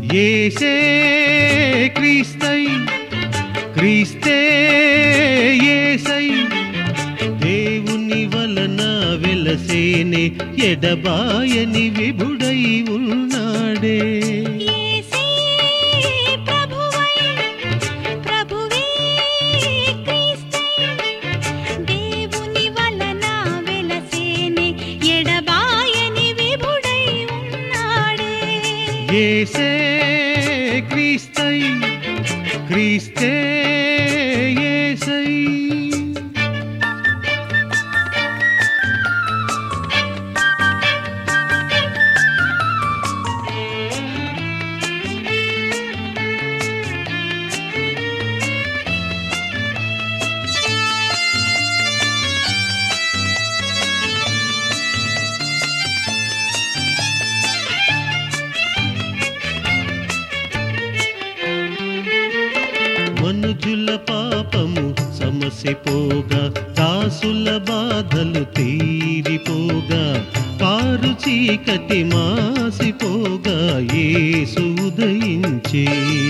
ఏసే క్రీస్తై క్రీస్తే ఏసై దేవుని వలన వెలసేనే ఎడబాయని విభుడై ఉన్నాడే యేసే ప్రభువై ప్రభువే క్రీస్తై దేవుని వలన వెలసేనే ఎడబాయని విభుడై ఉన్నాడే ఏసే క్రీస్తై క్రీస్తే ఏసై మనుజుల పాపము సమసిపోగా దాసుల బాధలు తీరిపోగా కారు చీకటి మాసిపోగా యేసు ఉదయించే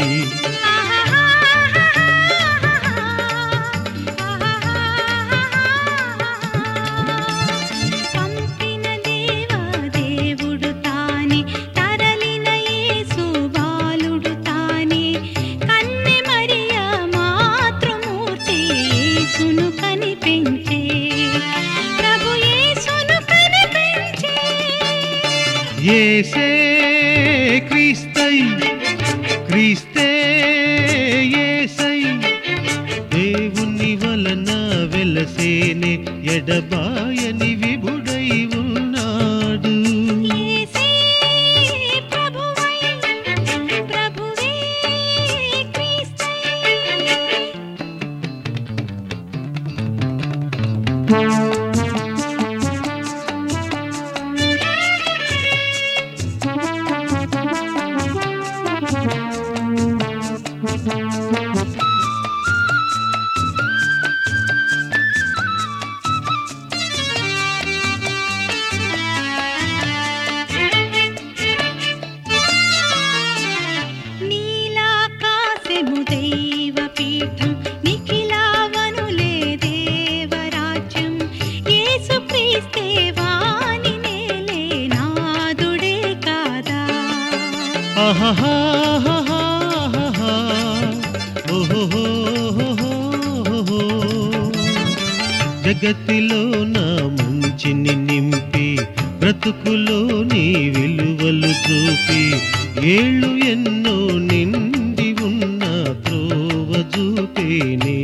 పంపిన దేవా దేవుడు తానే తరలిన యేసు బాలుడు తానే కన్నె మరియ మాతృమూర్తి యేసును కనిపించే ప్రభు యేసును కనిపించే ఏసే క్రీస్తై క్రీస్తే ఏసై దేవుని వలన వెలసేనే ఎడబాయని విభుడై ఉన్నాడు యేసే ప్రభువై ప్రభువే క్రీస్తై నీలాకాశము దైవపీఠం నిఖిలావనులే దేవరాజ్యం యేసుక్రీస్తే వాని నేలే నాదుడే కాదా ఆహాహాహాహాహా. ఓహోహోహోహోహో. జగతిలో నా మంచిని నింపి బ్రతుకులోని విలువలు చూపి ఏళ్ళు ఎన్నో నిండి ఉన్న త్రోవ చూపేనే